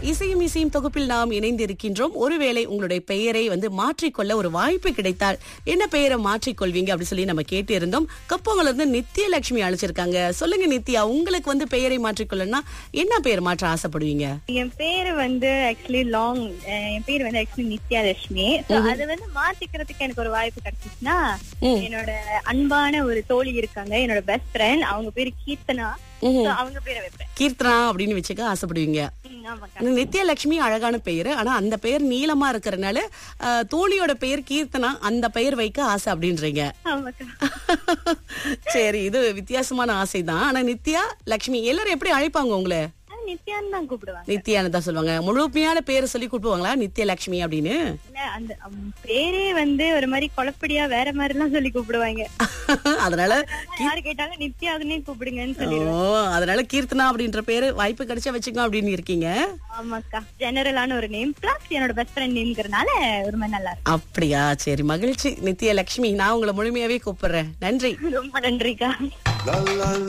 இசையும் இசையும் தொகுப்பில் நாம் இணைந்திருக்கின்றோம் ஒருவேளை உங்களுடைய பெயரை வந்து மாற்றிக்கொள்ள ஒரு வாய்ப்பு கிடைத்தால் என்ன பெயரை மாற்றிக்கொள்வீங்க அப்படி சொல்லி நம்ம கேட்டு இருந்தோம் கப்பவங்கள இருந்து நித்ய லட்சுமி அழைச்சிருக்காங்க சொல்லுங்க நித்யா உங்களுக்கு வந்து பெயரை மாற்றிக்கொள்ளனா என்ன பெயர் மாற்ற ஆசைப்படுவீங்க என் பேரு வந்து ஆக்சுவலி லாங் என் பேரு வந்து ஆக்சுவலி நித்யா லட்சுமி சோ அத வந்து மாத்திக்கிறதுக்கு எனக்கு ஒரு வாய்ப்பு கிடைச்சிச்சுன்னா என்னோட அன்பான ஒரு தோழி இருக்காங்க என்னோட பெஸ்ட் ஃப்ரெண்ட் அவங்க பேரு கீர்த்தனா So, அவங்க பேரை வைப்பேன் கீர்த்தனா அப்படின்னு வச்சுக்க ஆசைப்படுவீங்க ம், ஆமாக்கா ஆனா நித்ய லட்சுமி அழகான பெயர் ஆனா அந்த பெயர் நீளமா இருக்கறனால அஹ், தோழியோட பெயர் கீர்த்தனா அந்த பெயர் வைக்க ஆசை அப்படின்றீங்க ஆமாக்கா சரி இது வித்தியாசமான ஆசைதான் ஆனா நித்யா லட்சுமி எல்லாரும் எப்படி அழைப்பாங்க உங்களை ஆனா, நித்யான்னு தான் கூப்பிடுவாங்க நித்யான்னு தான் சொல்லுவாங்க முழுமையான பேரை சொல்லி கூப்பிடுவாங்களா நித்ய லட்சுமி அப்படின்னு இல்ல அந்த அம், பேரே வந்து ஒரு மாதிரி குழப்படியா வேற மாதிரி எல்லாம் சொல்லி கூப்பிடுவாங்க அதனால யாரு கேட்டாலும் நித்யாதுன்னே கூப்பிடுங்கன்னு சொல்லி ஓ அதனால கீர்த்தனா அப்படின்ற பேரு வாய்ப்பு கிடைச்சா வச்சுக்கோ அப்படின்னு இருக்கீங்க ஆமாக்கா ஜெனரலான ஒரு நேம் பிளஸ் என்னோட பெஸ்ட் ஃப்ரெண்ட் நேம்ங்கிறதுனால ஒரு மாதிரி நல்லா அப்படியா சரி மகிழ்ச்சி நித்ய லட்சுமி நான் உங்களை முழுமையாவே கூப்பிடுறேன் நன்றி இருக்கும் ரொம்ப நன்றிக்கா La la